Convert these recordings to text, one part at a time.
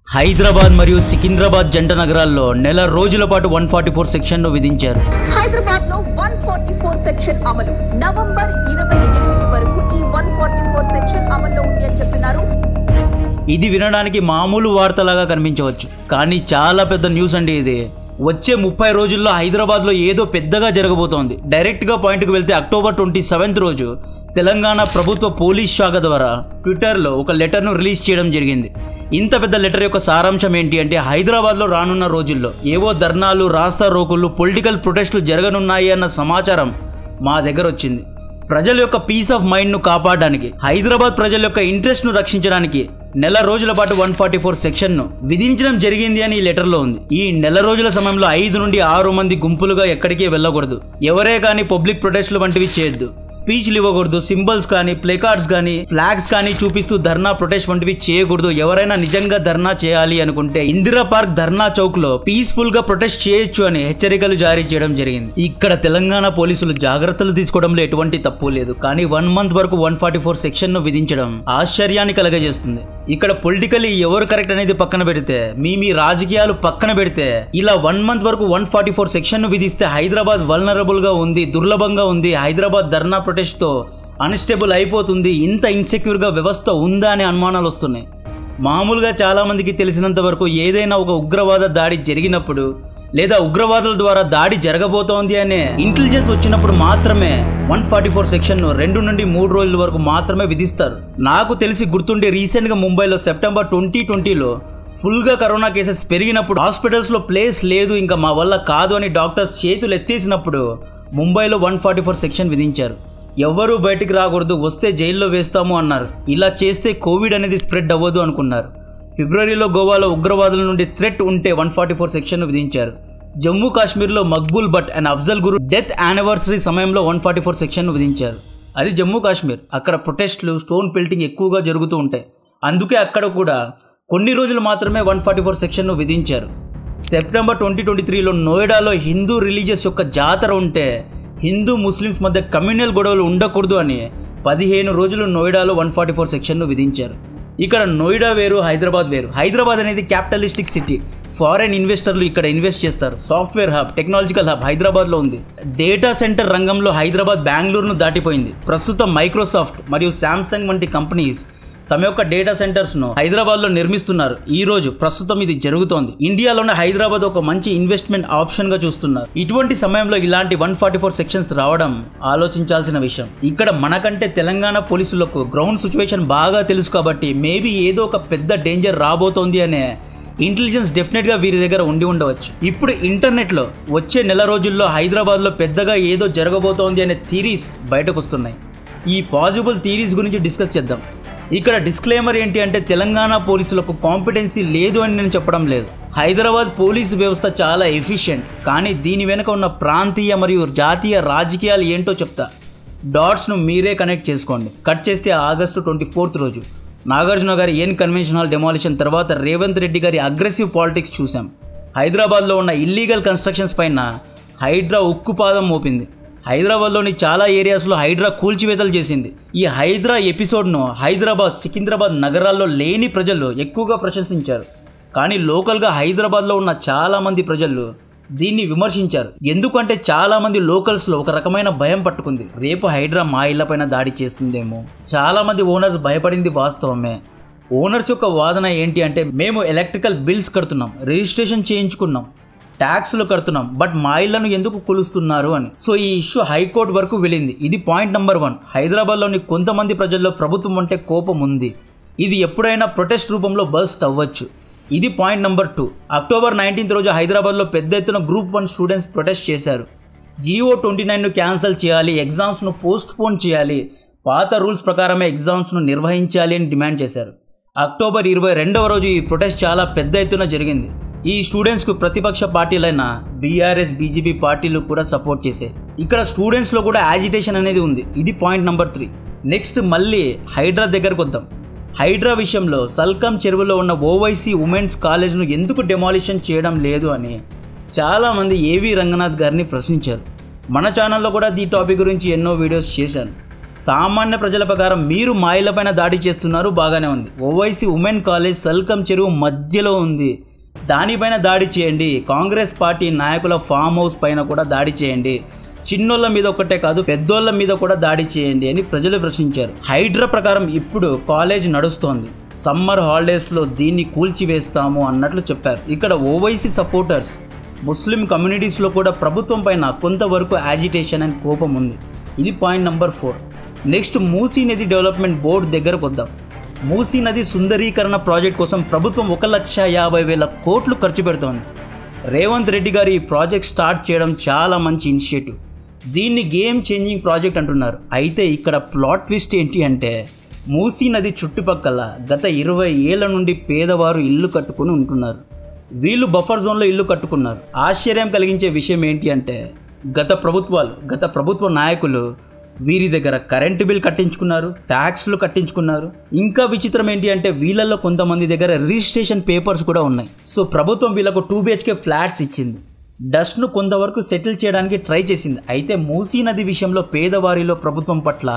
హైదరాబాద్ మరియు సికింద్రాబాద్ జంట నగరాల్లో నెల రోజుల పాటు వన్ ఫార్టీ ఫోర్ సెక్షన్ను విధించారు హైదరాబాద్ లో వన్ ఫార్టీ ఫోర్ సెక్షన్ అమలు నవంబర్ ఇరవై ఎనిమిది వరకు ఈ వన్ ఫార్టీ ఫోర్ సెక్షన్ అమల్లో ఉంది అని చెప్తున్నారు ఇది వినడానికి మామూలు వార్తలాగా కనిపించవచ్చు కానీ చాలా పెద్ద న్యూస్ అండి ఇది వచ్చే ముప్పై రోజుల్లో హైదరాబాద్లో ఏదో పెద్దగా జరగబోతోంది డైరెక్ట్గా పాయింట్కి వెళ్తే అక్టోబర్ ట్వంటీ సెవెంత్ రోజు తెలంగాణ ప్రభుత్వ పోలీస్ శాఖ ద్వారా ట్విట్టర్లో ఒక లెటర్ను రిలీజ్ చేయడం జరిగింది ఇంత పెద్ద లెటర్ యొక్క సారాంశం ఏంటి అంటే హైదరాబాద్లో రానున్న రోజుల్లో ఏవో ధర్నాలు రాస్తా రోకులు పొలిటికల్ ప్రొటెస్టులు జరగనున్నాయి అన్న సమాచారం మా దగ్గర వచ్చింది ప్రజల యొక్క పీస్ ఆఫ్ మైండ్ను కాపాడడానికి హైదరాబాద్ ప్రజల యొక్క ఇంట్రెస్ట్ను రక్షించడానికి నెల రోజుల పాటు వన్ ఫార్టీ ఫోర్ సెక్షన్ను విధించడం జరిగింది అని ఈ లెటర్లో ఉంది ఈ నెల రోజుల సమయంలో ఐదు నుండి ఆరు మంది గుంపులుగా ఎక్కడికి వెళ్ళకూడదు ఎవరే కానీ పబ్లిక్ ప్రొటెస్టులు వంటివి చేయొద్దు స్పీచ్లు ఇవ్వకూడదు సింబల్స్ కానీ ప్లేకార్డ్స్ కానీ ఫ్లాగ్స్ కానీ చూపిస్తూ ధర్నా ప్రొటెస్ట్ వంటివి చేయకూడదు ఎవరైనా నిజంగా ధర్నా చేయాలి అనుకుంటే ఇందిరా పార్క్ ధర్నా చౌక్ లో పీస్ఫుల్ గా ప్రొటెస్ట్ చేయొచ్చు అని హెచ్చరికలు జారీ చేయడం జరిగింది ఇక్కడ తెలంగాణ పోలీసులు జాగ్రత్తలు తీసుకోవడంలో ఎటువంటి తప్పు లేదు కానీ వన్ మంత్ వరకు వన్ ఫార్టీ ఫోర్ సెక్షన్ ను విధించడం ఆశ్చర్యాన్ని కలగజేస్తుంది ఇక్కడ పొలిటికలీ ఎవరు కరెక్ట్ అనేది పక్కన పెడితే మీ మీ రాజకీయాలు పక్కన పెడితే ఇలా వన్ మంత్ వరకు వన్ ఫార్టీ ఫోర్ సెక్షన్ ను విధిస్తే హైదరాబాద్ వల్నరబుల్ గా ఉంది దుర్లభంగా ఉంది హైదరాబాద్ ధర్నా ప్రొటెస్ట్ తో అన్స్టేబుల్ అయిపోతుంది ఇంత ఇన్సెక్యూర్ గా వ్యవస్థ ఉందా అనే అనుమానాలు వస్తున్నాయి మామూలుగా చాలా మందికి తెలిసినంత వరకు ఏదైనా ఒక ఉగ్రవాద దాడి జరిగినప్పుడు లేదా ఉగ్రవాదుల ద్వారా దాడి జరగబోతోంది అనే ఇంటెలిజెన్స్ వచ్చినప్పుడు మాత్రమే వన్ ఫార్టీ ఫోర్ సెక్షన్ ను రెండు నుండి మూడు రోజుల వరకు మాత్రమే విధిస్తారు నాకు తెలిసి గుర్తుండే రీసెంట్ గా ముంబైలో సెప్టెంబర్ ట్వంటీ ట్వంటీలో ఫుల్ గా కరోనా కేసెస్ పెరిగినప్పుడు హాస్పిటల్స్ లో ప్లేస్ లేదు ఇంకా మా వల్ల కాదు అని డాక్టర్స్ చేతులు ఎత్తేసినప్పుడు ముంబైలో వన్ ఫార్టీ ఫోర్ సెక్షన్ విధించారు ఎవ్వరూ బయటికి రాకూడదు వస్తే జైల్లో వేస్తాము అన్నారు ఇలా చేస్తే కోవిడ్ అనేది స్ప్రెడ్ అవ్వదు అనుకున్నారు ఫిబ్రవరిలో గోవాలో ఉగ్రవాదుల నుండి థ్రెట్ ఉంటే వన్ ఫార్టీ ఫోర్ సెక్షన్ విధించారు జమ్మూ కాశ్మీర్లో Maqbool Bhat and Afzal Guru death anniversary సమయంలో వన్ ఫార్టీ ఫోర్ సెక్షన్ విధించారు అది జమ్మూ కాశ్మీర్ అక్కడ ప్రొటెస్ట్లు స్టోన్ పెల్టింగ్ ఎక్కువగా జరుగుతూ ఉంటాయి అందుకే అక్కడ కూడా కొన్ని రోజులు మాత్రమే వన్ ఫార్టీ ఫోర్ సెక్షన్ను విధించారు సెప్టెంబర్ ట్వంటీ ట్వంటీ త్రీలో నోయిడాలో హిందూ రిలీజియస్ యొక్క జాతర ఉంటే హిందూ ముస్లిమ్స్ మధ్య కమ్యూనల్ గొడవలు ఉండకూడదు అని పదిహేను రోజులు నోయిడాలో వన్ ఫార్టీ ఫోర్ సెక్షన్ను విధించారు ఇక్కడ నోయిడా వేరు హైదరాబాద్ వేరు హైదరాబాద్ అనేది క్యాపిటలిస్టిక్ సిటీ ఫారెన్ ఇన్వెస్టర్లు ఇక్కడ ఇన్వెస్ట్ చేస్తారు సాఫ్ట్వేర్ హబ్ టెక్నాలజికల్ హబ్ హైదరాబాద్లో ఉంది డేటా సెంటర్ రంగంలో హైదరాబాద్ బెంగళూరును దాటిపోయింది ప్రస్తుతం మైక్రోసాఫ్ట్ మరియు శాంసంగ్ వంటి కంపెనీస్ తమ యొక్క డేటా సెంటర్స్ ను హైదరాబాద్ లో నిర్మిస్తున్నారు ఈ రోజు ప్రస్తుతం ఇది జరుగుతోంది ఇండియాలోనే హైదరాబాద్ ఒక మంచి ఇన్వెస్ట్మెంట్ ఆప్షన్ గా చూస్తున్నారు ఇటువంటి సమయంలో ఇలాంటి వన్ ఫార్టీ ఫోర్ సెక్షన్స్ రావడం ఆలోచించాల్సిన విషయం ఇక్కడ మనకంటే తెలంగాణ పోలీసులకు గ్రౌండ్ సిచ్యువేషన్ బాగా తెలుసు కాబట్టి మేబీ ఏదో ఒక పెద్ద డేంజర్ రాబోతోంది అనే ఇంటెలిజెన్స్ డెఫినెట్ గా వీరి దగ్గర ఉండి ఉండవచ్చు ఇప్పుడు ఇంటర్నెట్ లో వచ్చే నెల రోజుల్లో హైదరాబాద్ లో పెద్దగా ఏదో జరగబోతోంది అనే థీరీస్ బయటకు వస్తున్నాయి ఈ పాసిబుల్ థీరీస్ గురించి డిస్కస్ చేద్దాం ఇక్కడ డిస్క్లైమర్ ఏంటి అంటే తెలంగాణ పోలీసులకు కాంపిటెన్సీ లేదు అని నేను చెప్పడం లేదు హైదరాబాద్ పోలీసు వ్యవస్థ చాలా ఎఫిషియెంట్ కానీ దీని వెనుక ఉన్న ప్రాంతీయ మరియు జాతీయ రాజకీయాలు ఏంటో చెప్తా డాట్స్ను మీరే కనెక్ట్ చేసుకోండి కట్ చేస్తే ఆగస్టు ట్వంటీ ఫోర్త్ రోజు నాగార్జున గారి ఎన్ కన్వెన్షన్ హాల్ డెమాలిషన్ తర్వాత రేవంత్ రెడ్డి గారి అగ్రెసివ్ పాలిటిక్స్ చూసాం హైదరాబాద్లో ఉన్న ఇల్లీగల్ కన్స్ట్రక్షన్స్ పైన హైడ్రా ఉక్కుపాదం మోపింది హైదరాబాద్లోని చాలా ఏరియాస్లో హైడ్రా కూల్చివేతలు చేసింది ఈ హైడ్రా ఎపిసోడ్ను హైదరాబాద్ సికింద్రాబాద్ నగరాల్లో లేని ప్రజలు ఎక్కువగా ప్రశంసించారు కానీ లోకల్గా హైదరాబాద్లో ఉన్న చాలామంది ప్రజలు దీన్ని విమర్శించారు ఎందుకంటే చాలామంది లోకల్స్లో ఒక రకమైన భయం పట్టుకుంది రేపు హైడ్రా మా ఇళ్లపైన దాడి చేస్తుందేమో చాలామంది ఓనర్స్ భయపడింది వాస్తవమే ఓనర్స్ యొక్క వాదన ఏంటి అంటే మేము ఎలక్ట్రికల్ బిల్స్ కడుతున్నాం రిజిస్ట్రేషన్ చేయించుకున్నాం ట్యాక్స్లు కడుతున్నాం బట్ మా ఇళ్లను ఎందుకు కొలుస్తున్నారు అని సో ఈ ఇష్యూ హైకోర్టు వరకు వెళ్ళింది ఇది పాయింట్ నెంబర్ వన్ హైదరాబాద్లోని కొంతమంది ప్రజల్లో ప్రభుత్వం అంటే కోపం ఉంది ఇది ఎప్పుడైనా ప్రొటెస్ట్ రూపంలో బస్ట్ అవ్వచ్చు ఇది point number two October nineteenth రోజు హైదరాబాద్లో పెద్ద ఎత్తున గ్రూప్ వన్ స్టూడెంట్స్ ప్రొటెస్ట్ చేశారు జియో ట్వంటీ నైన్ను క్యాన్సిల్ చేయాలి ఎగ్జామ్స్ను పోస్ట్ పోన్ చేయాలి పాత రూల్స్ ప్రకారమే ఎగ్జామ్స్ను నిర్వహించాలి అని డిమాండ్ చేశారు అక్టోబర్ ఇరవై రెండవ రోజు ఈ ప్రొటెస్ట్ చాలా పెద్ద ఎత్తున జరిగింది ఈ స్టూడెంట్స్కు ప్రతిపక్ష పార్టీలైన బీఆర్ఎస్ బీజేపీ పార్టీలు కూడా సపోర్ట్ చేశాయి ఇక్కడ స్టూడెంట్స్లో కూడా యాజిటేషన్ అనేది ఉంది ఇది పాయింట్ నెంబర్ త్రీ నెక్స్ట్ మళ్ళీ హైడ్రా దగ్గరకు వద్దాం హైడ్రా విషయంలో సల్కం చెరువులో ఉన్న ఓవైసీ ఉమెన్స్ కాలేజ్ను ఎందుకు డెమాలిషన్ చేయడం లేదు అని చాలామంది ఏవి రంగనాథ్ గారిని ప్రశ్నించారు మన ఛానల్లో కూడా ఈ టాపిక్ గురించి ఎన్నో వీడియోస్ చేశాను సామాన్య ప్రజల ప్రకారం మీరు మా ఇళ్లపైన దాడి చేస్తున్నారు బాగానే ఉంది ఓవైసీ ఉమెన్ కాలేజ్ సల్కం చెరువు మధ్యలో ఉంది దానిపైన దాడి చేయండి కాంగ్రెస్ పార్టీ నాయకుల ఫామ్ హౌస్ పైన కూడా దాడి చేయండి చిన్నోళ్ళ మీద ఒకటే కాదు పెద్దోళ్ళ మీద కూడా దాడి చేయండి అని ప్రజలు ప్రశ్నించారు హైడ్రా ప్రకారం ఇప్పుడు కాలేజ్ నడుస్తోంది సమ్మర్ హాలిడేస్లో దీన్ని కూల్చివేస్తాము అన్నట్లు చెప్పారు ఇక్కడ ఓవైసీ సపోర్టర్స్ ముస్లిం కమ్యూనిటీస్లో కూడా ప్రభుత్వం పైన కొంతవరకు యాజిటేషన్ అండ్ కోపం ఉంది ఇది point number four next Musi నది డెవలప్మెంట్ బోర్డు దగ్గరకు వద్దాం మూసీ నది సుందరీకరణ ప్రాజెక్ట్ కోసం ప్రభుత్వం ఒక లక్ష యాభై వేల కోట్లు ఖర్చు పెడుతోంది రేవంత్ రెడ్డి గారు ఈ ప్రాజెక్ట్ స్టార్ట్ చేయడం చాలా మంచి ఇనిషియేటివ్ దీన్ని గేమ్ చేంజింగ్ ప్రాజెక్ట్ అంటున్నారు అయితే ఇక్కడ ప్లాట్ ట్విస్ట్ ఏంటి అంటే మూసీ నది చుట్టుపక్కల గత ఇరవై ఏళ్ల నుండి పేదవారు ఇల్లు కట్టుకుని ఉంటున్నారు వీళ్ళు బఫర్ జోన్లో ఇల్లు కట్టుకున్నారు ఆశ్చర్యం కలిగించే విషయం ఏంటి అంటే గత ప్రభుత్వాలు గత ప్రభుత్వ నాయకులు వీరి దగ్గర కరెంటు బిల్ కట్టించుకున్నారు ట్యాక్స్లు కట్టించుకున్నారు ఇంకా విచిత్రం ఏంటి అంటే వీళ్ళల్లో కొంతమంది దగ్గర రిజిస్ట్రేషన్ పేపర్స్ కూడా ఉన్నాయి సో ప్రభుత్వం వీళ్ళకు టూ బిహెచ్కే ఫ్లాట్స్ ఇచ్చింది డస్ట్ను కొంతవరకు సెటిల్ చేయడానికి ట్రై చేసింది అయితే మూసీ నది విషయంలో పేదవారిలో ప్రభుత్వం పట్ల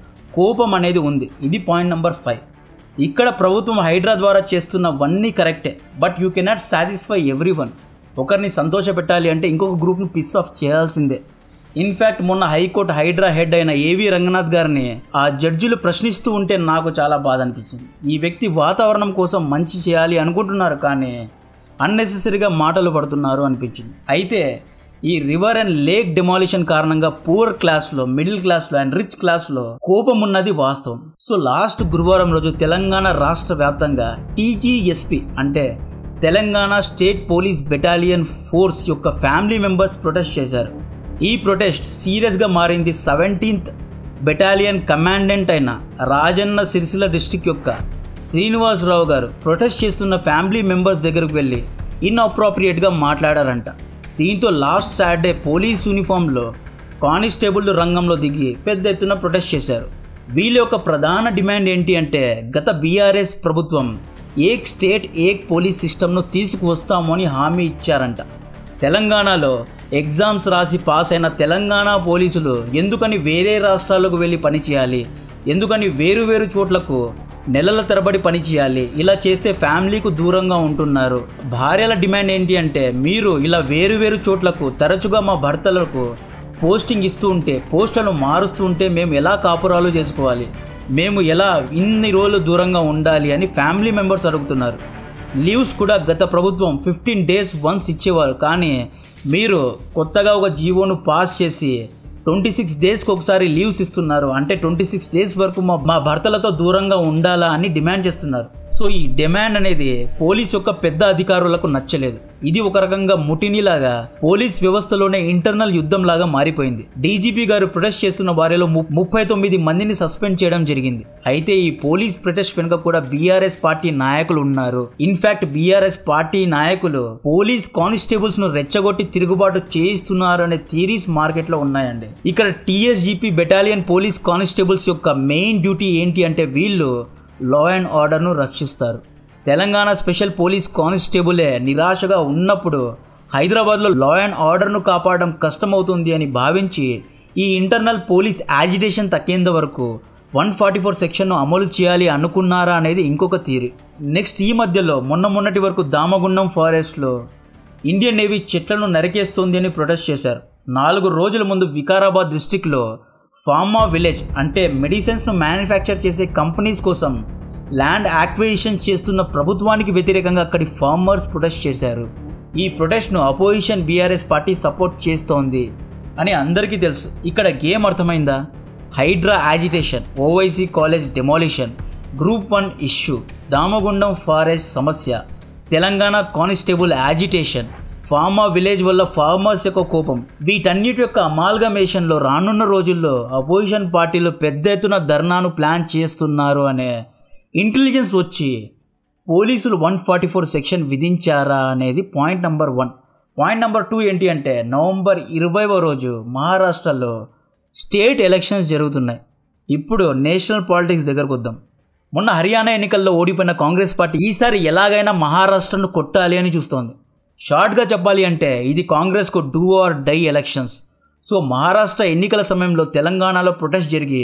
కోపం అనేది ఉంది ఇది పాయింట్ నెంబర్ ఫైవ్ ఇక్కడ ప్రభుత్వం హైడ్రా ద్వారా చేస్తున్నవన్నీ కరెక్టే but you cannot satisfy everyone ఒకరిని సంతోషపెట్టాలి అంటే ఇంకొక గ్రూప్ను పిస్ ఆఫ్ చేయాల్సిందే ఇన్ఫ్యాక్ట్ మొన్న హైకోర్టు హైడ్రా హెడ్ అయిన ఏవి రంగనాథ్ గారిని ఆ జడ్జిలు ప్రశ్నిస్తూ ఉంటే నాకు చాలా బాధ అనిపించింది ఈ వ్యక్తి వాతావరణం కోసం మంచి చేయాలి అనుకుంటున్నారు కానీ అన్నెసెసరీగా మాటలు పడుతున్నారు అనిపించింది అయితే ఈ రివర్ అండ్ లేక్ డెమాలిషన్ కారణంగా పూర్ క్లాస్లో మిడిల్ క్లాస్లో అండ్ రిచ్ క్లాస్లో కోపం ఉన్నది వాస్తవం సో లాస్ట్ గురువారం రోజు తెలంగాణ రాష్ట్ర వ్యాప్తంగా టీజీఎస్పీ అంటే Telangana state police battalion force యొక్క ఫ్యామిలీ మెంబర్స్ ప్రొటెస్ట్ చేశారు ఈ ప్రొటెస్ట్ సీరియస్గా మారింది సెవెంటీన్త్ బెటాలియన్ కమాండెంట్ అయిన రాజన్న సిరిసిల్ల డిస్టిక్ యొక్క శ్రీనివాసరావు గారు ప్రొటెస్ట్ చేస్తున్న ఫ్యామిలీ మెంబర్స్ దగ్గరకు వెళ్ళి ఇన్అప్రోప్రియేట్గా మాట్లాడారంట దీంతో లాస్ట్ సాటర్డే పోలీస్ యూనిఫామ్లో కానిస్టేబుల్ రంగంలో దిగి పెద్ద ఎత్తున ప్రొటెస్ట్ చేశారు వీళ్ళ యొక్క ప్రధాన డిమాండ్ ఏంటి అంటే గత బీఆర్ఎస్ ప్రభుత్వం ఏక్ స్టేట్ ఏక్ పోలీస్ సిస్టమ్ను తీసుకువస్తాము అని హామీ ఇచ్చారంట తెలంగాణలో ఎగ్జామ్స్ రాసి పాస్ అయిన తెలంగాణ పోలీసులు ఎందుకని వేరే రాష్ట్రాలకు వెళ్ళి పనిచేయాలి ఎందుకని వేరు వేరు చోట్లకు నెలల తరబడి పని చేయాలి ఇలా చేస్తే ఫ్యామిలీకు దూరంగా ఉంటున్నారు భార్యల డిమాండ్ ఏంటి అంటే మీరు ఇలా వేరు వేరు చోట్లకు తరచుగా మా భర్తలకు పోస్టింగ్ ఇస్తూ ఉంటే పోస్టులను మారుస్తూ ఉంటే మేము ఎలా కాపురాలు చేసుకోవాలి మేము ఎలా ఇన్ని రోజులు దూరంగా ఉండాలి అని ఫ్యామిలీ మెంబర్స్ అడుగుతున్నారు లీవ్స్ కూడా గత ప్రభుత్వం ఫిఫ్టీన్ డేస్ వన్స్ ఇచ్చేవారు కానీ మీరు కొత్తగా ఒక జీవోను పాస్ చేసి ట్వంటీ సిక్స్ డేస్కి ఒకసారి లీవ్స్ ఇస్తున్నారు అంటే ట్వంటీ సిక్స్ డేస్ వరకు మా మా భర్తలతో దూరంగా ఉండాలా అని డిమాండ్ చేస్తున్నారు సో ఈ డిమాండ్ అనేది పోలీస్ యొక్క పెద్ద అధికారులకు నచ్చలేదు ఇది ఒక రకంగా ముటినిలాగా పోలీస్ వ్యవస్థలోనే ఇంటర్నల్ యుద్ధం లాగా మారిపోయింది డీజీపీ గారు ప్రొటెస్ట్ చేస్తున్న వారిలో ము- ముప్పై తొమ్మిది మందిని సస్పెండ్ చేయడం జరిగింది అయితే ఈ పోలీస్ ప్రొటెస్ట్ వెనుక కూడా బీఆర్ఎస్ పార్టీ నాయకులు ఉన్నారు ఇన్ఫాక్ట్ బీఆర్ఎస్ పార్టీ నాయకులు పోలీస్ కానిస్టేబుల్స్ ను రెచ్చగొట్టి తిరుగుబాటు చేయిస్తున్నారు అనే థీరీస్ మార్కెట్ లో ఉన్నాయండి ఇక్కడ టీఎస్జీపీ బెటాలియన్ పోలీస్ కానిస్టేబుల్స్ యొక్క మెయిన్ డ్యూటీ ఏంటి అంటే వీళ్ళు లా అండ్ ఆర్డర్ను రక్షిస్తారు తెలంగాణ స్పెషల్ పోలీస్ కానిస్టేబులే నిరాశగా ఉన్నప్పుడు హైదరాబాద్లో లా అండ్ ఆర్డర్ను కాపాడడం కష్టమవుతుంది అని భావించి ఈ ఇంటర్నల్ పోలీస్ యాజిటేషన్ తగ్గేంత వరకు వన్ ఫార్టీ ఫోర్ సెక్షన్ను అమలు చేయాలి అనుకున్నారా అనేది ఇంకొక థీరీ నెక్స్ట్ ఈ మధ్యలో మొన్న మొన్నటి వరకు దామగుండం ఫారెస్ట్లో ఇండియన్ నేవీ చెట్లను నరికేస్తోంది అని ప్రొటెస్ట్ చేశారు నాలుగు రోజుల ముందు వికారాబాద్ డిస్టిక్లో ఫార్మా విలేజ్ అంటే మెడిసిన్స్ను మ్యానుఫ్యాక్చర్ చేసే కంపెనీస్ కోసం ల్యాండ్ యాక్విజిషన్ చేస్తున్న ప్రభుత్వానికి వ్యతిరేకంగా అక్కడి ఫార్మర్స్ ప్రొటెస్ట్ చేశారు ఈ ప్రొటెస్ట్ను అపోజిషన్ బీఆర్ఎస్ పార్టీ సపోర్ట్ చేస్తోంది అని అందరికీ తెలుసు ఇక్కడ గేమ్ అర్థమైందా HYDRAA agitation Owaisi college demolition group one issue Damagundam forest సమస్య Telangana constable agitation pharma village వల్ల ఫార్మర్స్ యొక్క కోపం వీటన్నిటి యొక్క అమాల్గమేషన్లో రానున్న రోజుల్లో అపోజిషన్ పార్టీలు పెద్ద ఎత్తున ధర్నాను ప్లాన్ చేస్తున్నారు అనే ఇంటెలిజెన్స్ వచ్చి పోలీసులు వన్ ఫార్టీ ఫోర్ సెక్షన్ విధించారా అనేది point number one point number two ఏంటి అంటే నవంబర్ ఇరవైవ రోజు మహారాష్ట్రలో స్టేట్ ఎలక్షన్స్ జరుగుతున్నాయి ఇప్పుడు నేషనల్ పాలిటిక్స్ దగ్గరకు వద్దాం మొన్న హర్యానా ఎన్నికల్లో ఓడిపోయిన కాంగ్రెస్ పార్టీ ఈసారి ఎలాగైనా మహారాష్ట్రను కొట్టాలి అని చూస్తోంది షార్ట్గా చెప్పాలి అంటే ఇది కాంగ్రెస్కు do or die elections so Maharashtra ఎన్నికల సమయంలో తెలంగాణలో ప్రొటెస్ట్ జరిగి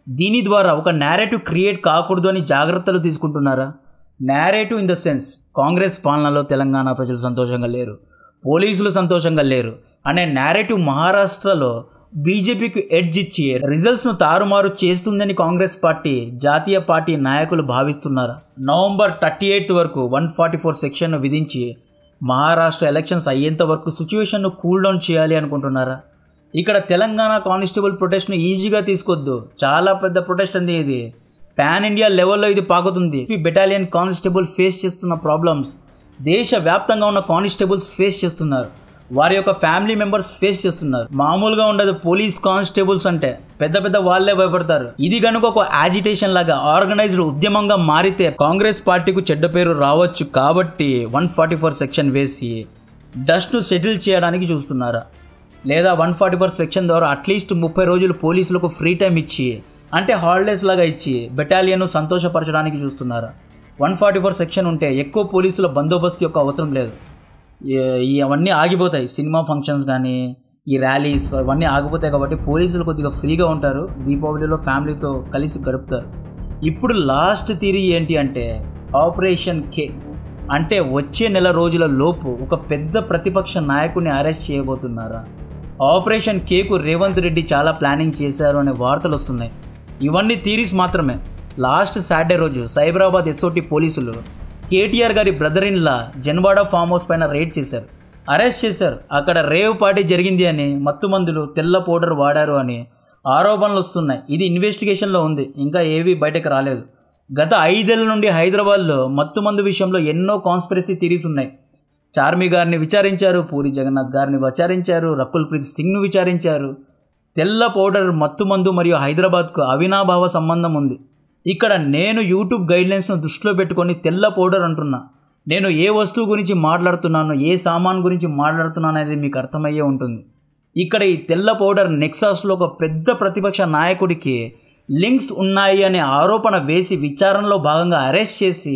దీని ద్వారా ఒక నేరేటివ్ క్రియేట్ కాకూడదు అని జాగ్రత్తలు తీసుకుంటున్నారా narrative in the sense Congress పాలనలో తెలంగాణ ప్రజలు సంతోషంగా లేరు పోలీసులు సంతోషంగా లేరు అనే నేరేటివ్ మహారాష్ట్రలో బీజేపీకి ఎడ్జ్ ఇచ్చి రిజల్ట్స్ను తారుమారు చేస్తుందని కాంగ్రెస్ పార్టీ జాతీయ పార్టీ నాయకులు భావిస్తున్నారా నవంబర్ థర్టీ ఎయిత్ వరకు వన్ ఫార్టీ ఫోర్ సెక్షన్ను విధించి మహారాష్ట్ర ఎలక్షన్స్ అయ్యేంత వరకు సిచ్యువేషన్ను కూల్ డౌన్ చేయాలి అనుకుంటున్నారా ఇక్కడ తెలంగాణ కానిస్టేబుల్ ప్రొటెస్ట్ను ఈజీగా తీసుకొద్దు చాలా పెద్ద ప్రొటెస్ట్ అంది ఇది పాన్ ఇండియా లెవెల్లో ఇది పాకుతుంది ఈ బెటాలియన్ కానిస్టేబుల్ ఫేస్ చేస్తున్న ప్రాబ్లమ్స్ దేశవ్యాప్తంగా ఉన్న కానిస్టేబుల్స్ ఫేస్ చేస్తున్నారు వారి యొక్క ఫ్యామిలీ మెంబర్స్ ఫేస్ చేస్తున్నారు మామూలుగా ఉండదు పోలీస్ కానిస్టేబుల్స్ అంటే పెద్ద పెద్ద వాళ్ళే భయపడతారు ఇది కనుక ఒక యాజిటేషన్ లాగా ఆర్గనైజ్డ్ ఉద్యమంగా మారితే కాంగ్రెస్ పార్టీకు చెడ్డ పేరు రావచ్చు కాబట్టి వన్ ఫార్టీ ఫోర్ సెక్షన్ వేసి డస్ట్ను సెటిల్ చేయడానికి చూస్తున్నారా లేదా వన్ ఫార్టీ ఫోర్ సెక్షన్ ద్వారా అట్లీస్ట్ ముప్పై రోజులు పోలీసులకు ఫ్రీ టైం ఇచ్చి అంటే హాలిడేస్ లాగా ఇచ్చి బెటాలియన్ సంతోషపరచడానికి చూస్తున్నారా వన్ ఫార్టీ ఫోర్ సెక్షన్ ఉంటే ఎక్కువ పోలీసుల బందోబస్తు యొక్క అవసరం లేదు ఈ- ఈ అవన్నీ ఆగిపోతాయి సినిమా ఫంక్షన్స్ కానీ ఈ ర్యాలీస్ అవన్నీ ఆగిపోతాయి కాబట్టి పోలీసులు కొద్దిగా ఫ్రీగా ఉంటారు దీపావళిలో ఫ్యామిలీతో కలిసి గడుపుతారు ఇప్పుడు లాస్ట్ థియరీ ఏంటి అంటే ఆపరేషన్ కే అంటే వచ్చే నెల రోజుల లోపు ఒక పెద్ద ప్రతిపక్ష నాయకుడిని అరెస్ట్ చేయబోతున్నారా ఆపరేషన్ కేకు రేవంత్ రెడ్డి చాలా ప్లానింగ్ చేశారు అనే వార్తలు వస్తున్నాయి ఇవన్నీ థీరీస్ మాత్రమే లాస్ట్ సాటర్డే రోజు సైబరాబాద్ ఎస్ఓటి పోలీసులు కేటీఆర్ గారి brother in law Janwada farm house పైన రైడ్ చేశారు అరెస్ట్ చేశారు అక్కడ రేవ్ పార్టీ జరిగింది అని మత్తు మందులు తెల్ల పౌడర్ వాడారు అని ఆరోపణలు వస్తున్నాయి ఇది ఇన్వెస్టిగేషన్లో ఉంది ఇంకా ఏవి బయటకు రాలేదు గత ఐదేళ్ల నుండి హైదరాబాద్లో మత్తు మందు విషయంలో ఎన్నో కాన్స్పిరసీ థిరీస్ ఉన్నాయి చార్మి గారిని విచారించారు పూరి జగన్నాథ్ గారిని విచారించారు రకుల్ ప్రీత్ సింగ్ను విచారించారు తెల్ల పౌడర్ మత్తు మందు మరియు హైదరాబాద్కు అవినాభావ సంబంధం ఉంది ఇక్కడ నేను యూట్యూబ్ గైడ్లైన్స్ను దృష్టిలో పెట్టుకొని తెల్ల పౌడర్ అంటున్నా నేను ఏ వస్తువు గురించి మాట్లాడుతున్నాను ఏ సామాన్ గురించి మాట్లాడుతున్నాను అనేది మీకు అర్థమయ్యే ఉంటుంది ఇక్కడ ఈ తెల్ల పౌడర్ నెక్సాస్లో ఒక పెద్ద ప్రతిపక్ష నాయకుడికి లింక్స్ ఉన్నాయి అనే ఆరోపణ వేసి విచారణలో భాగంగా అరెస్ట్ చేసి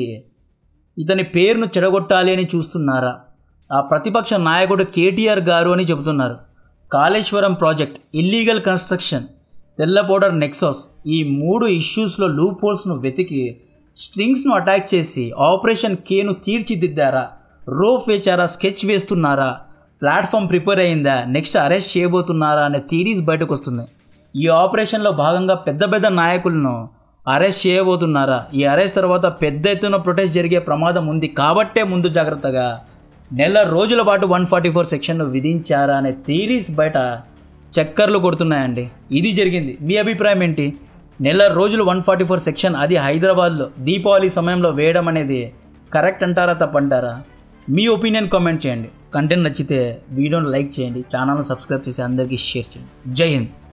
ఇతని పేరును చెడగొట్టాలి అని చూస్తున్నారా ఆ ప్రతిపక్ష నాయకుడు కేటీఆర్ గారు అని చెబుతున్నారు కాళేశ్వరం ప్రాజెక్ట్ ఇల్లీగల్ కన్స్ట్రక్షన్ తెల్ల పౌడర్ నెక్సాస్ ఈ మూడు ఇష్యూస్లో లూప్ హోల్స్ను వెతికి స్ట్రింగ్స్ను అటాక్ చేసి ఆపరేషన్ కేను తీర్చిదిద్దారా రోఫ్ వేచారా స్కెచ్ వేస్తున్నారా ప్లాట్ఫామ్ ప్రిపేర్ అయిందా నెక్స్ట్ అరెస్ట్ చేయబోతున్నారా అనే థీరీస్ బయటకు వస్తున్నాయి ఈ ఆపరేషన్లో భాగంగా పెద్ద పెద్ద నాయకులను అరెస్ట్ చేయబోతున్నారా ఈ అరెస్ట్ తర్వాత పెద్ద ఎత్తున ప్రొటెస్ట్ జరిగే ప్రమాదం ఉంది కాబట్టే ముందు జాగ్రత్తగా నెల రోజుల పాటు వన్ ఫార్టీ ఫోర్ సెక్షన్ను విధించారా అనే థీరీస్ బయట చక్కర్లు కొడుతున్నాయండి ఇది జరిగింది మీ అభిప్రాయం ఏంటి నెల రోజులు వన్ ఫార్టీ ఫోర్ సెక్షన్ అది హైదరాబాద్లో దీపావళి సమయంలో వేయడం అనేది కరెక్ట్ అంటారా తప్పంటారా మీ ఒపీనియన్ కామెంట్ చేయండి కంటెంట్ నచ్చితే వీడియోని లైక్ చేయండి ఛానల్ని సబ్స్క్రైబ్ చేసి అందరికీ షేర్ చేయండి జై హింద్